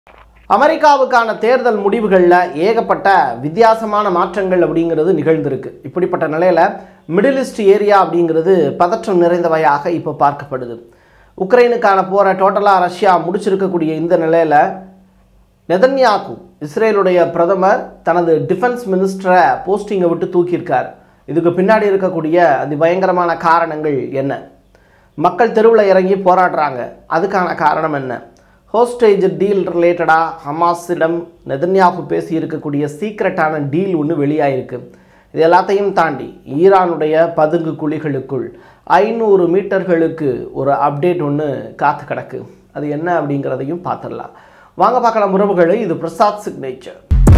அமெரிக்காவுக்கான தேர்தல் முடிவுகளில் ஏகப்பட்ட வித்தியாசமான மாற்றங்கள் அப்படிங்கிறது நிகழ்ந்திருக்கு இப்படிப்பட்ட நிலையில் மிடில் ஈஸ்ட் ஏரியா அப்படிங்கிறது பதற்றம் நிறைந்தவையாக இப்போ பார்க்கப்படுது உக்ரைனுக்கான போரை டோட்டலாக ரஷ்யா முடிச்சிருக்கக்கூடிய இந்த நிலையில் நெதன்யாகு இஸ்ரேலுடைய பிரதமர் தனது டிஃபென்ஸ் மினிஸ்டரை போஸ்டிங்கை விட்டு தூக்கியிருக்கார் இதுக்கு பின்னாடி இருக்கக்கூடிய அதி பயங்கரமான காரணங்கள் என்ன மக்கள் தெருவில் இறங்கி போராடுறாங்க அதுக்கான காரணம் என்ன ஹோஸ்டேஜ் டீல் ரிலேட்டடாக ஹமாஸிடம் நெதன்யாகு பேசி இருக்கக்கூடிய சீக்ரெட்டான டீல் ஒன்று வெளியாயிருக்கு இது எல்லாத்தையும் தாண்டி ஈரானுடைய பதுங்கு குழிகளுக்குள் ஐநூறு மீட்டர்களுக்கு ஒரு அப்டேட் ஒன்று காத்து கிடக்கு அது என்ன அப்படிங்கிறதையும் பார்த்துடலாம் வாங்க பார்க்கலாம் உறவுகளை இது Prasad signature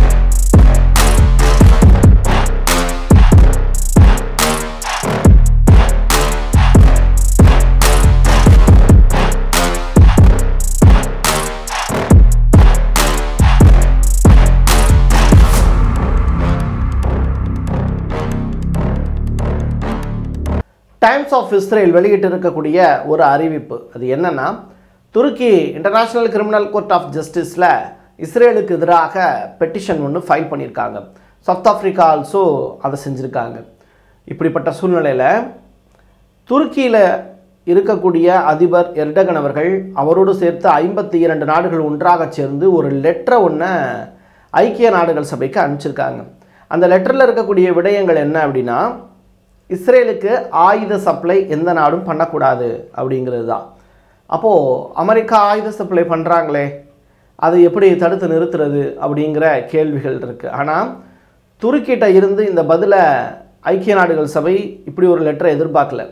Times of Israel வெளியிட்டு இருக்கக்கூடிய ஒரு அறிவிப்பு அது என்னன்னா துருக்கி இன்டர்நேஷ்னல் கிரிமினல் கோர்ட் ஆஃப் ஜஸ்டிஸில் இஸ்ரேலுக்கு எதிராக பெட்டிஷன் ஒன்று ஃபைல் பண்ணியிருக்காங்க சவுத் ஆஃப்ரிக்கா ஆல்சோ அதை செஞ்சுருக்காங்க இப்படிப்பட்ட சூழ்நிலையில் துருக்கியில் இருக்கக்கூடிய அதிபர் எர்டகன் அவர்கள் அவரோடு சேர்த்து ஐம்பத்தி இரண்டு நாடுகள் ஒன்றாக சேர்ந்து ஒரு லெட்டரை ஒன்று ஐக்கிய நாடுகள் சபைக்கு அனுப்பிச்சிருக்காங்க அந்த லெட்டரில் இருக்கக்கூடிய விடயங்கள் என்ன அப்படின்னா இஸ்ரேலுக்கு ஆயுத சப்ளை எந்த நாடும் பண்ணக்கூடாது அப்படிங்கிறது தான் அப்போது அமெரிக்கா ஆயுத சப்ளை பண்ணுறாங்களே அது எப்படி தடுத்து நிறுத்துறது அப்படிங்கிற கேள்விகள் இருக்குது ஆனால் துருக்கிட்ட இருந்து இந்த பதிலை ஐக்கிய நாடுகள் சபை இப்படி ஒரு லெட்டரை எதிர்பார்க்கல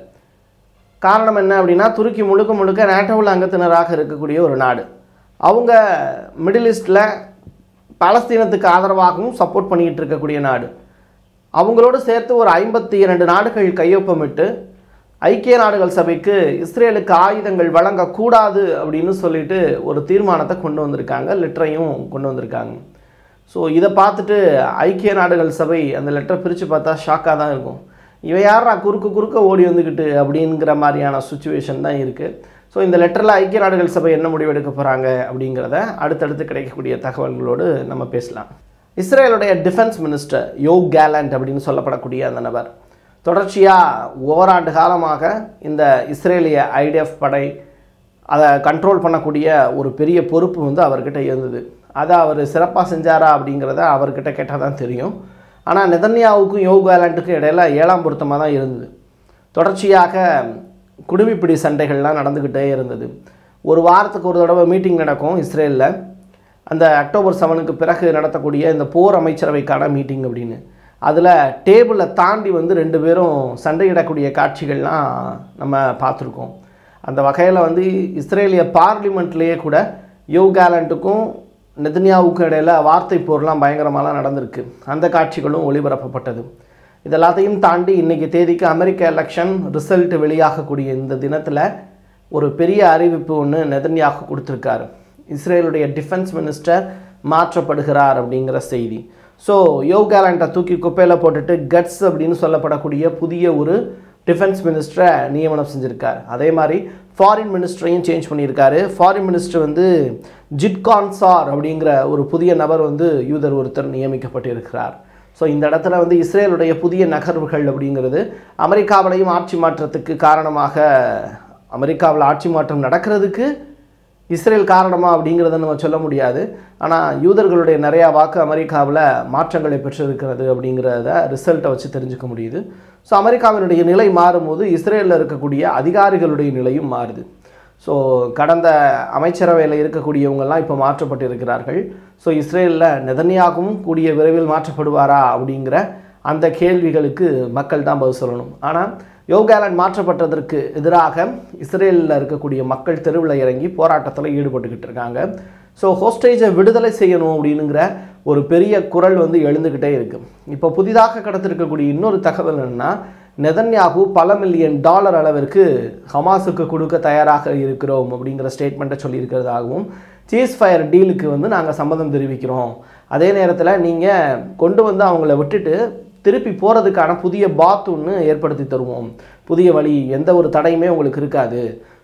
காரணம் என்ன அப்படின்னா துருக்கி முழுக்க முழுக்க நேட்டோவில் அங்கத்தினராக இருக்கக்கூடிய ஒரு நாடு அவங்க மிடில் ஈஸ்டில் பாலஸ்தீனத்துக்கு ஆதரவாகவும் சப்போர்ட் பண்ணிக்கிட்டு இருக்கக்கூடிய நாடு அவங்களோடு சேர்த்து ஒரு ஐம்பத்தி இரண்டு நாடுகள் கையொப்பமிட்டு ஐக்கிய நாடுகள் சபைக்கு இஸ்ரேலுக்கு ஆயுதங்கள் வழங்கக்கூடாது அப்படின்னு சொல்லிட்டு ஒரு தீர்மானத்தை கொண்டு வந்திருக்காங்க லெட்டரையும் கொண்டு வந்திருக்காங்க ஸோ இதை பார்த்துட்டு ஐக்கிய நாடுகள் சபை அந்த லெட்டரை பிரித்து பார்த்தா ஷாக்காக தான் இருக்கும் இவன் யாரா குறுக்கு குறுக்க ஓடி வந்துக்கிட்டு அப்படிங்கிற மாதிரியான சுச்சுவேஷன் தான் இருக்குது ஸோ இந்த லெட்டரில் ஐக்கிய நாடுகள் சபை என்ன முடிவெடுக்க போகிறாங்க அப்படிங்கிறத அடுத்தடுத்து கிடைக்கக்கூடிய தகவல்களோடு நம்ம பேசலாம் இஸ்ரேலுடைய டிஃபென்ஸ் மினிஸ்டர் யோக் கேலண்ட் அப்படின்னு சொல்லப்படக்கூடிய அந்த நபர் தொடர்ச்சியாக ஓராண்டு காலமாக இந்த இஸ்ரேலிய ஐடிஎஃப் படை அதை கண்ட்ரோல் பண்ணக்கூடிய ஒரு பெரிய பொறுப்பு வந்து அவர்கிட்ட இருந்தது அதை அவர் சிறப்பாக செஞ்சாரா அப்படிங்கிறத அவர்கிட்ட கேட்டால் தான் தெரியும் ஆனால் நெதன்யாவுக்கும் யோக் கேலண்ட்டுக்கும் இடையில ஏழாம் பொருத்தமாக தான் இருந்தது தொடர்ச்சியாக குடுமிப்பிடி சண்டைகள்லாம் நடந்துக்கிட்டே இருந்தது ஒரு வாரத்துக்கு ஒரு தடவை மீட்டிங் நடக்கும் இஸ்ரேலில் அந்த அக்டோபர் செவனுக்கு பிறகு நடத்தக்கூடிய இந்த போர் அமைச்சரவைக்கான மீட்டிங் அப்படின்னு அதில் டேபிளை தாண்டி வந்து ரெண்டு பேரும் சண்டையிடக்கூடிய காட்சிகள்லாம் நம்ம பார்த்துருக்கோம் அந்த வகையில் வந்து இஸ்ரேலிய பார்லிமெண்ட்லேயே கூட யோ கேலண்ட்டுக்கும் நெதன்யாவுக்கும் இடையில வார்த்தை போர்லாம் பயங்கரமாலாம் நடந்திருக்கு அந்த காட்சிகளும் ஒளிபரப்பப்பட்டது இதெல்லாத்தையும் தாண்டி இன்றைக்கி தேதிக்கு அமெரிக்க எலெக்ஷன் ரிசல்ட் வெளியாகக்கூடிய இந்த தினத்தில் ஒரு பெரிய அறிவிப்பு ஒன்று நெதன்யாகு கொடுத்துருக்காரு இஸ்ரேலுடைய டிஃபென்ஸ் மினிஸ்டர் மாற்றப்படுகிறார் அப்படிங்கிற செய்தி ஸோ யோகாலண்டை தூக்கி குப்பையில் போட்டுட்டு கட்ஸ் அப்படின்னு சொல்லப்படக்கூடிய புதிய ஒரு டிஃபென்ஸ் மினிஸ்டரை நியமனம் செஞ்சுருக்கார் அதே மாதிரி ஃபாரின் மினிஸ்டரையும் சேஞ்ச் பண்ணியிருக்காரு ஃபாரின் மினிஸ்டர் வந்து ஜிட்கான் சார் அப்படிங்கிற ஒரு புதிய நபர் வந்து யூதர் ஒருத்தர் நியமிக்கப்பட்டிருக்கிறார் ஸோ இந்த இடத்துல வந்து இஸ்ரேலுடைய புதிய நகர்வுகள் அப்படிங்கிறது அமெரிக்காவிலையும் ஆட்சி மாற்றத்துக்கு காரணமாக அமெரிக்காவில் ஆட்சி மாற்றம் நடக்கிறதுக்கு இஸ்ரேல் காரணமா அப்படிங்கிறத நம்ம சொல்ல முடியாது ஆனால் யூதர்களுடைய நிறையா வாக்கு அமெரிக்காவில் மாற்றங்களை பெற்றிருக்கிறது அப்படிங்கிறத ரிசல்ட்டை வச்சு தெரிஞ்சுக்க முடியுது ஸோ அமெரிக்காவினுடைய நிலை மாறும்போது இஸ்ரேலில் இருக்கக்கூடிய அதிகாரிகளுடைய நிலையும் மாறுது ஸோ கடந்த அமைச்சரவையில் இருக்கக்கூடியவங்கெல்லாம் இப்போ மாற்றப்பட்டு இருக்கிறார்கள் ஸோ இஸ்ரேலில் நெதன்யாகவும் கூடிய விரைவில் மாற்றப்படுவாரா அப்படிங்கிற அந்த கேள்விகளுக்கு மக்கள் தான் பதில் சொல்லணும் ஆனால் யோகாலண்ட் மாற்றப்பட்டதற்கு எதிராக இஸ்ரேலில் இருக்கக்கூடிய மக்கள் தெருவில் இறங்கி போராட்டத்தில் ஈடுபட்டுக்கிட்டு இருக்காங்க ஸோ ஹோஸ்டேஜை விடுதலை செய்யணும் அப்படின்னுங்கிற ஒரு பெரிய குரல் வந்து எழுந்துக்கிட்டே இருக்கு இப்போ புதிதாக கடத்திருக்கக்கூடிய இன்னொரு தகவல் என்னன்னா நெதன்யாகு பல மில்லியன் டாலர் அளவிற்கு ஹமாஸுக்கு கொடுக்க தயாராக இருக்கிறோம் அப்படிங்கிற ஸ்டேட்மெண்ட்டை சொல்லியிருக்கிறதாகவும் சீஸ் ஃபயர் டீலுக்கு வந்து நாங்கள் சம்மதம் தெரிவிக்கிறோம் அதே நேரத்தில் நீங்கள் கொண்டு வந்து அவங்கள விட்டுட்டு திருப்பி போகிறதுக்கான புதிய பாத் ஒன்று ஏற்படுத்தி தருவோம் புதிய வழி எந்த ஒரு தடையுமே உங்களுக்கு இருக்காது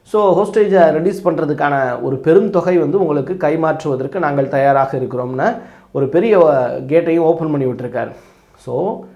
ஸோ ஹோஸ்டேஜை ரெடியூஸ் பண்ணுறதுக்கான ஒரு பெரும் தொகை வந்து உங்களுக்கு கைமாற்றுவதற்கு நாங்கள் தயாராக இருக்கிறோம்னு ஒரு பெரிய கேட்டையும் ஓப்பன் பண்ணி விட்டுருக்காரு ஸோ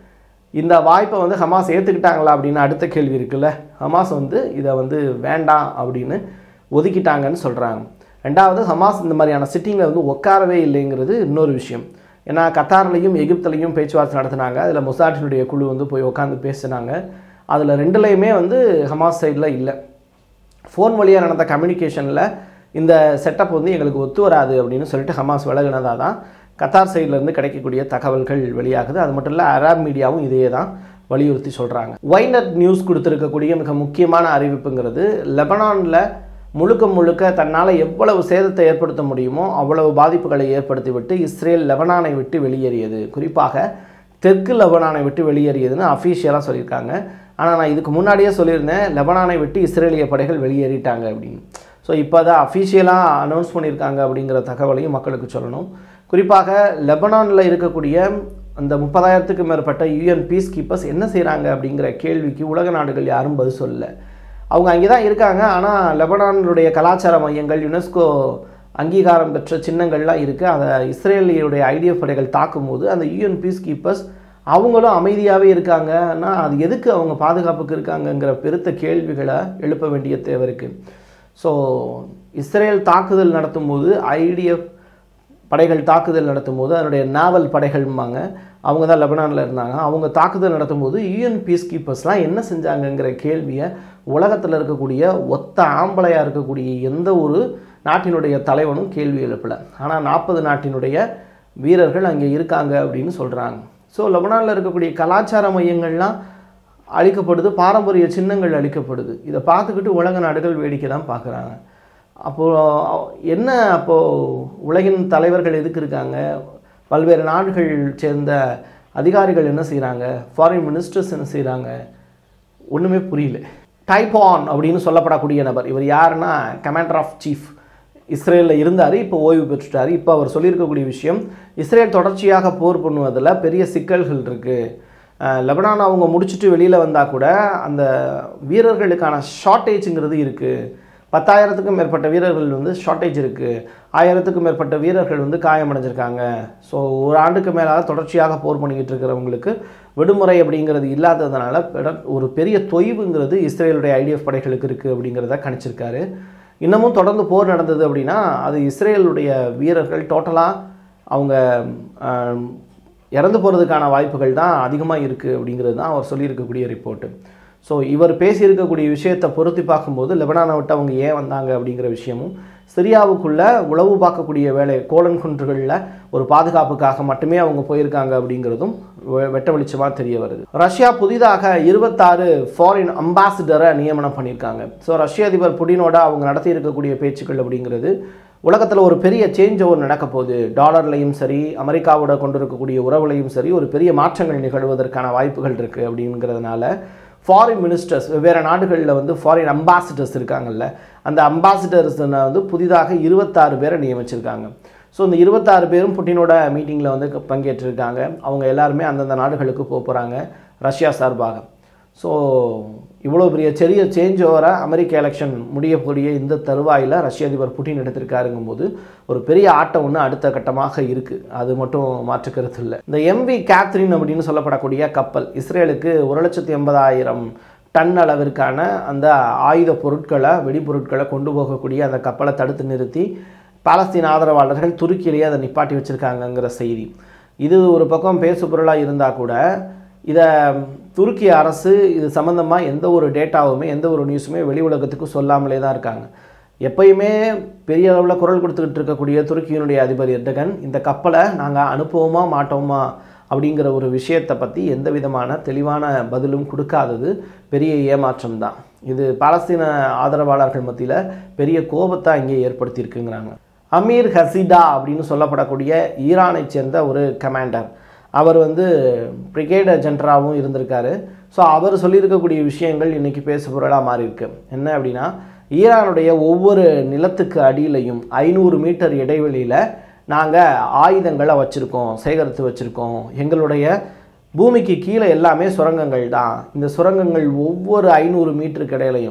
இந்த வாய்ப்பை வந்து ஹமாஸ் ஏற்றுக்கிட்டாங்களா அப்படின்னு அடுத்த கேள்வி இருக்குல்ல ஹமாஸ் வந்து இதை வந்து வேண்டாம் அப்படின்னு ஒதுக்கிட்டாங்கன்னு சொல்கிறாங்க ரெண்டாவது ஹமாஸ் இந்த மாதிரியான சிட்டிங்கில் வந்து உட்காரவே இல்லைங்கிறது இன்னொரு விஷயம் ஏன்னா கத்தார்லையும் எகிப்துலையும் பேச்சுவார்த்தை நடத்தினாங்க அதில் மொசாட்டினுடைய குழு வந்து போய் உட்காந்து பேசினாங்க அதில் ரெண்டுலேயுமே வந்து ஹமாஸ் சைடில் இல்லை ஃபோன் வழியாக நடந்த கம்யூனிகேஷனில் இந்த செட்டப் வந்து எங்களுக்கு ஒத்து வராது அப்படின்னு சொல்லிட்டு ஹமாஸ் விலகினதாக தான் கத்தார் சைட்லேருந்து கிடைக்கக்கூடிய தகவல்கள் வெளியாகுது அது மட்டும் இல்லை அரப் மீடியாவும் இதையே தான் வலியுறுத்தி சொல்கிறாங்க வைனட் நியூஸ் கொடுத்துருக்கக்கூடிய மிக முக்கியமான அறிவிப்புங்கிறது லெபனானில் முழுக்க முழுக்க தன்னால் எவ்வளவு சேதத்தை ஏற்படுத்த முடியுமோ அவ்வளவு பாதிப்புகளை ஏற்படுத்திவிட்டு இஸ்ரேல் லெபனானை விட்டு வெளியேறியது குறிப்பாக தெற்கு லெபனானை விட்டு வெளியேறியதுன்னு அஃபீஷியலாக சொல்லியிருக்காங்க ஆனால் நான் இதுக்கு முன்னாடியே சொல்லியிருந்தேன் லெபனானை விட்டு இஸ்ரேலிய படைகள் வெளியேறிட்டாங்க அப்படின்னு ஸோ இப்போ தான் அஃபீஷியலாக அனௌன்ஸ் பண்ணியிருக்காங்க அப்படிங்கிற தகவலையும் மக்களுக்கு சொல்லணும் குறிப்பாக லெபனானில் இருக்கக்கூடிய அந்த முப்பதாயிரத்துக்கு மேற்பட்ட யூஎன் பீஸ் கீப்பர்ஸ் என்ன செய்கிறாங்க அப்படிங்கிற கேள்விக்கு உலக நாடுகள் யாரும் பதில் சொல்லலை அவங்க அங்கே தான் இருக்காங்க ஆனால் லெபனானுடைய கலாச்சார மையங்கள் யுனெஸ்கோ அங்கீகாரம் பெற்ற சின்னங்கள்லாம் இருக்குது அதை இஸ்ரேலியுடைய ஐடிஎஃப் படைகள் தாக்கும்போது அந்த யூஎன் பீஸ் கீப்பர்ஸ் அவங்களும் அமைதியாகவே இருக்காங்கன்னா அது எதுக்கு அவங்க பாதுகாப்புக்கு இருக்காங்கங்கிற பெருத்த கேள்விகளை எழுப்ப வேண்டிய தேவை இருக்குது ஸோ இஸ்ரேல் தாக்குதல் நடத்தும்போது ஐடிஎஃப் படைகள் தாக்குதல் நடத்தும்போது அதனுடைய நாவல் படைகள்மாங்க அவங்க தான் லெபனானில் இருந்தாங்க அவங்க தாக்குதல் நடத்தும்போது யூஎன் பீஸ் கீப்பர்ஸ்லாம் என்ன செஞ்சாங்கங்கிற கேள்வியை உலகத்தில் இருக்கக்கூடிய ஒத்த ஆம்பளையாக இருக்கக்கூடிய எந்த ஒரு நாட்டினுடைய தலைவனும் கேள்வி எழுப்பலை ஆனால் நாற்பது நாட்டினுடைய வீரர்கள் அங்கே இருக்காங்க அப்படின்னு சொல்கிறாங்க ஸோ லெபனானில் இருக்கக்கூடிய கலாச்சார மையங்கள்லாம் அழிக்கப்படுது பாரம்பரிய சின்னங்கள் அழிக்கப்படுது இதை பார்த்துக்கிட்டு உலக நாடுகள் வேடிக்கை தான் பார்க்குறாங்க அப்போது என்ன அப்போது உலகின் தலைவர்கள் எதுக்கு இருக்காங்க பல்வேறு நாடுகள் சேர்ந்த அதிகாரிகள் என்ன செய்கிறாங்க ஃபாரின் மினிஸ்டர்ஸ் என்ன செய்கிறாங்க ஒன்றுமே புரியல டைபான் அப்படின்னு சொல்லப்படக்கூடிய நபர் இவர் யாருன்னா கமாண்டர் ஆஃப் சீஃப் இஸ்ரேலில் இருந்தார் இப்போ ஓய்வு பெற்றுட்டார் இப்போ அவர் சொல்லியிருக்கக்கூடிய விஷயம் இஸ்ரேல் தொடர்ச்சியாக போர் பண்ணுவதில் பெரிய சிக்கல்கள் இருக்குது லெபனான் அவங்க முடிச்சுட்டு வெளியில் வந்தால் கூட அந்த வீரர்களுக்கான ஷார்ட்டேஜுங்கிறது இருக்குது பத்தாயிரத்துக்கும் மேற்பட்ட வீரர்கள் வந்து ஷார்ட்டேஜ் இருக்குது ஆயிரத்துக்கும் மேற்பட்ட வீரர்கள் வந்து காயமடைஞ்சிருக்காங்க ஸோ ஒரு ஆண்டுக்கு மேலாக தொடர்ச்சியாக போர் பண்ணிக்கிட்டு இருக்கிறவங்களுக்கு விடுமுறை அப்படிங்கிறது இல்லாததுனால பெட- ஒரு பெரிய தொய்வுங்கிறது இஸ்ரேலுடைய ஐடிஎஃப் படைகளுக்கு இருக்குது அப்படிங்கிறத கணிச்சிருக்காரு இன்னமும் தொடர்ந்து போர் நடந்தது அப்படின்னா அது இஸ்ரேலுடைய வீரர்கள் டோட்டலாக அவங்க ஆம், இறந்து போகிறதுக்கான வாய்ப்புகள் தான் அதிகமாக இருக்குது அப்படிங்கிறது தான் அவர் சொல்லியிருக்கக்கூடிய ரிப்போர்ட்டு ஸோ இவர் பேசியிருக்கக்கூடிய விஷயத்தை பொருத்தி பார்க்கும்போது லெபனானை விட்டு அவங்க ஏன் வந்தாங்க அப்படிங்கிற விஷயமும் சிரியாவுக்குள்ள உளவு பார்க்கக்கூடிய வேலை கோலன் குன்றுகளில் ஒரு பாதுகாப்புக்காக மட்டுமே அவங்க போயிருக்காங்க அப்படிங்கிறதும் வெ- வெட்ட வெளிச்சமாக தெரிய வருது ரஷ்யா புதிதாக இருபத்தாறு ஃபாரின் அம்பாசிடரை நியமனம் பண்ணியிருக்காங்க ஸோ ரஷ்ய அதிபர் புடினோட அவங்க நடத்தி இருக்கக்கூடிய பேச்சுக்கள் அப்படிங்கிறது உலகத்தில் ஒரு பெரிய சேஞ்ச் ஓவர் நடக்க போகுது டாலர்லையும் சரி அமெரிக்காவோட கொண்டு இருக்கக்கூடிய உறவுலையும் சரி ஒரு பெரிய மாற்றங்கள் நிகழ்வதற்கான வாய்ப்புகள் இருக்குது அப்படிங்கிறதுனால ஃபாரின் மினிஸ்டர்ஸ் வெவ்வேறு நாடுகளில் வந்து ஃபாரின் அம்பாசிடர்ஸ் இருக்காங்கல்ல அந்த அம்பாசிடர்ஸ் வந்து புதிதாக இருபத்தாறு பேரை நியமிச்சிருக்காங்க ஸோ இந்த இருபத்தாறு பேரும் புட்டினோட மீட்டிங்கில் வந்து க- பங்கேற்றிருக்காங்க அவங்க எல்லாருமே அந்தந்த நாடுகளுக்கு போக போகிறாங்க ரஷ்யா சார்பாக ஸோ இவ்வளோ பெரிய பெரிய சேஞ்ச் ஓவராக அமெரிக்க எலெக்ஷன் முடியக்கூடிய இந்த தருவாயில் ரஷ்ய அதிபர் புட்டின் எடுத்திருக்காருங்கும்போது ஒரு பெரிய ஆட்டம் ஒன்று அடுத்த கட்டமாக இருக்குது அது மட்டும் மாற்றுக்கருத்து இல்லை இந்த எம்வி கேத்ரின் அப்படின்னு சொல்லப்படக்கூடிய கப்பல் இஸ்ரேலுக்கு ஒரு லட்சத்தி எண்பதாயிரம் டன் அளவிற்கான அந்த ஆயுத பொருட்களை வெடிபொருட்களை கொண்டு போகக்கூடிய அந்த கப்பலை தடுத்து நிறுத்தி பாலஸ்தீன் ஆதரவாளர்கள் துருக்கியிலேயே அதை நிப்பாட்டி வச்சுருக்காங்கங்கிற செய்தி இது ஒரு பக்கம் பேசு பொருளாக இருந்தால் கூட இதை துருக்கி அரசு இது சம்மந்தமாக எந்த ஒரு டேட்டாவுமே எந்த ஒரு நியூஸுமே வெளி உலகத்துக்கு சொல்லாமலே தான் இருக்காங்க எப்பயுமே பெரிய அளவில் குரல் கொடுத்துக்கிட்டு இருக்கக்கூடிய துருக்கியினுடைய அதிபர் எர்டகன் இந்த கப்பலை நாங்கள் அனுப்புவோமா மாட்டோமா அப்படிங்கிற ஒரு விஷயத்தை பற்றி எந்த விதமான தெளிவான பதிலும் கொடுக்காதது பெரிய ஏமாற்றம் தான் இது பாலஸ்தீன ஆதரவாளர்கள் மத்தியில் பெரிய கோபத்தை இங்கே ஏற்படுத்தியிருக்குங்கிறாங்க அமீர் ஹசிடா அப்படின்னு சொல்லப்படக்கூடிய ஈரானைச் சேர்ந்த ஒரு கமாண்டர் அவர் வந்து பிரிகேடர் ஜென்டராகவும் இருந்திருக்காரு ஸோ அவர் சொல்லியிருக்கக்கூடிய விஷயங்கள் இன்றைக்கி பேசு பொருளாக மாறி இருக்கு என்ன அப்படின்னா ஈரானுடைய ஒவ்வொரு நிலத்துக்கு அடியிலையும் ஐநூறு மீட்டர் இடைவெளியில் நாங்கள் ஆயுதங்களை வச்சுருக்கோம் சேகரித்து வச்சுருக்கோம் எங்களுடைய பூமிக்கு கீழே எல்லாமே சுரங்கங்கள் தான் இந்த சுரங்கங்கள் ஒவ்வொரு ஐநூறு மீட்டருக்கு இடையிலையும்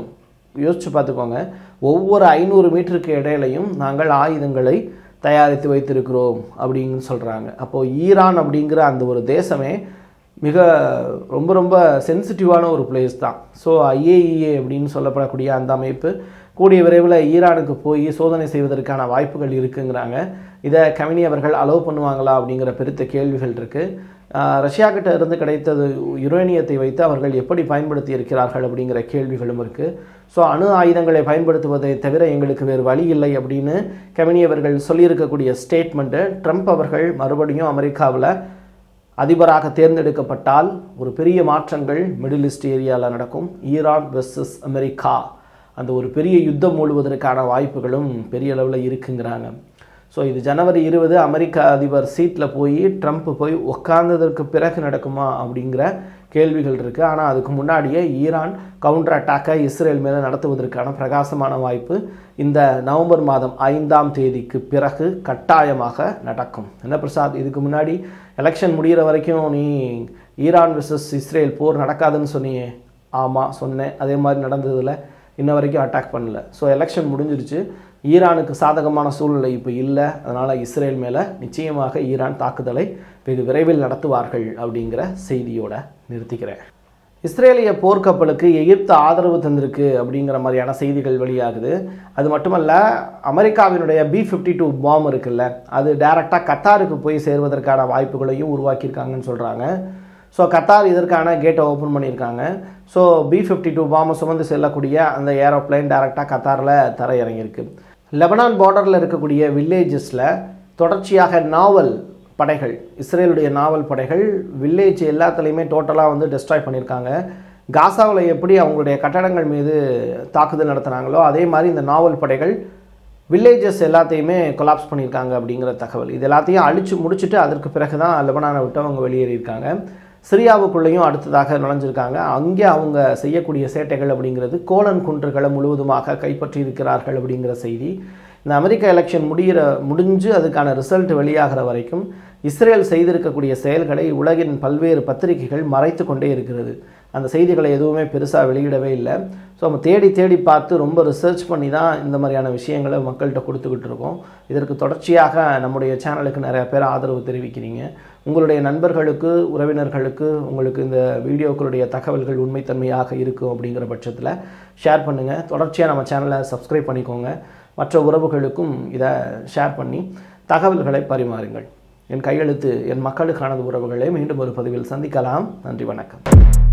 யோசிச்சு பார்த்துக்கோங்க ஒவ்வொரு ஐநூறு மீட்டருக்கு இடையிலையும் நாங்கள் ஆயுதங்களை தயாரித்து வைத்திருக்கிறோம் அப்படின்னு சொல்கிறாங்க அப்போது ஈரான் அப்படிங்கிற அந்த ஒரு தேசமே மிக ரொம்ப ரொம்ப சென்சிட்டிவான ஒரு பிளேஸ் தான் ஸோ ஐஏஇஏ அப்படின்னு சொல்லப்படக்கூடிய அந்த அமைப்பு கூடிய விரைவில் ஈரானுக்கு போய் சோதனை செய்வதற்கான வாய்ப்புகள் இருக்குங்கிறாங்க இதை கமினி அவர்கள் அலோவ் பண்ணுவாங்களா அப்படிங்கிற பெருத்த கேள்விகள் இருக்குது ரஷ்யா கிட்ட இருந்து கிடைத்தது யுரேனியத்தை வைத்து அவர்கள் எப்படி பயன்படுத்தி இருக்கிறார்கள் அப்படிங்கிற கேள்விகளும் இருக்குது ஸோ அணு ஆயுதங்களை பயன்படுத்துவதை தவிர எங்களுக்கு வேறு வழி இல்லை அப்படின்னு கமினி அவர்கள் சொல்லியிருக்கக்கூடிய ஸ்டேட்மெண்ட்டு ட்ரம்ப் அவர்கள் மறுபடியும் அமெரிக்காவில் அதிபராக தேர்ந்தெடுக்கப்பட்டால் ஒரு பெரிய மாற்றங்கள் மிடில் ஈஸ்ட் ஏரியாவில் நடக்கும் ஈரான் வெர்சஸ் அமெரிக்கா அந்த ஒரு பெரிய யுத்தம் மூழுவதற்கான வாய்ப்புகளும் பெரிய அளவில் இருக்குங்கிறாங்க ஸோ இது ஜனவரி இருபது அமெரிக்க அதிபர் சீட்டில் போய் ட்ரம்ப் போய் உட்கார்ந்ததற்கு பிறகு நடக்குமா அப்படிங்கிற கேள்விகள் இருக்குது ஆனால் அதுக்கு முன்னாடியே ஈரான் கவுண்டர் அட்டாக்கை இஸ்ரேல் மேலே நடத்துவதற்கான பிரகாசமான வாய்ப்பு இந்த நவம்பர் மாதம் ஐந்தாம் தேதிக்கு பிறகு கட்டாயமாக நடக்கும் என்ன பிரசாத் இதுக்கு முன்னாடி எலெக்ஷன் முடிகிற வரைக்கும் நீ ஈரான் விசஸ் இஸ்ரேல் போர் நடக்காதுன்னு சொன்னியே ஆமாம் சொன்னேன் அதே மாதிரி நடந்ததில் இன்ன வரைக்கும் அட்டாக் பண்ணல ஸோ எலெக்ஷன் முடிஞ்சிருச்சு ஈரானுக்கு சாதகமான சூழ்நிலை இப்போ இல்லை அதனால் இஸ்ரேல் மேலே நிச்சயமாக ஈரான் தாக்குதலை வெகு விரைவில் நடத்துவார்கள் அப்படிங்கிற செய்தியோட நிறுத்திக்கிறேன் இஸ்ரேலிய போர்க்கப்பலுக்கு எகிப்து ஆதரவு தந்திருக்கு அப்படிங்கிற மாதிரியான செய்திகள் வெளியாகுது அது மட்டுமல்ல அமெரிக்காவினுடைய பி ஃபிஃப்டி டூ பாம் இருக்குல்ல அது டைரெக்டாக கத்தாருக்கு போய் சேர்வதற்கான வாய்ப்புகளையும் உருவாக்கியிருக்காங்கன்னு சொல்கிறாங்க ஸோ கத்தார் இதற்கான கேட்டை ஓப்பன் பண்ணியிருக்காங்க ஸோ பி ஃபிஃப்டி டூ பாம்பை சுமந்து செல்லக்கூடிய அந்த ஏரோப்ளைன் டைரெக்டாக கத்தாரில் தர இறங்கியிருக்கு லெபனான் பார்டரில் இருக்கக்கூடிய வில்லேஜஸில் தொடர்ச்சியாக நாவல் படைகள் இஸ்ரேலுடைய நாவல் படைகள் வில்லேஜ் எல்லாத்துலேயுமே டோட்டலாக வந்து டெஸ்ட்ராய் பண்ணியிருக்காங்க காசாவில் எப்படி அவங்களுடைய கட்டடங்கள் மீது தாக்குதல் நடத்துனாங்களோ அதே மாதிரி இந்த நாவல் படைகள் வில்லேஜஸ் எல்லாத்தையுமே கொலாப்ஸ் பண்ணியிருக்காங்க அப்படிங்கிற தகவல் இது எல்லாத்தையும் அழிச்சு முடிச்சுட்டு அதற்கு பிறகு தான் லெபனானை விட்டு அவங்க வெளியேறியிருக்காங்க சிரியாவுக்குள்ளேயும் அடுத்ததாக நுழைஞ்சிருக்காங்க அங்கே அவங்க செய்யக்கூடிய சேட்டைகள் அப்படிங்கிறது கோலன் குன்றுகளை முழுவதுமாக கைப்பற்றி இருக்கிறார்கள் அப்படிங்கிற செய்தி இந்த அமெரிக்க எலெக்ஷன் முடிகிற முடிஞ்சு அதுக்கான ரிசல்ட் வெளியாகிற வரைக்கும் இஸ்ரேல் செய்திருக்கக்கூடிய செயல்களை உலகின் பல்வேறு பத்திரிகைகள் மறைத்து கொண்டே இருக்கிறது அந்த செய்திகளை எதுவுமே பெருசாக வெளியிடவே இல்லை ஸோ நம்ம தேடி தேடி பார்த்து ரொம்ப ரிசர்ச் பண்ணி தான் இந்த மாதிரியான விஷயங்களை மக்கள்கிட்ட கொடுத்துக்கிட்டு இருக்கோம் இதற்கு தொடர்ச்சியாக நம்முடைய சேனலுக்கு நிறைய பேர் ஆதரவு தெரிவிக்கிறீங்க உங்களுடைய நண்பர்களுக்கு உறவினர்களுக்கு உங்களுக்கு இந்த வீடியோக்களுடைய தகவல்கள் உண்மைத்தன்மையாக இருக்கும் அப்படிங்கிற பட்சத்தில் ஷேர் பண்ணுங்கள் தொடர்ச்சியாக நம்ம சேனலை சப்ஸ்கிரைப் பண்ணிக்கோங்க மற்ற உறவுகளுக்கும் இதை ஷேர் பண்ணி தகவல்களை பரிமாறுங்கள் என் கையெழுத்து என் மக்களுக்கானது உறவுகளை மீண்டும் ஒரு பதிவில் சந்திக்கலாம் நன்றி வணக்கம்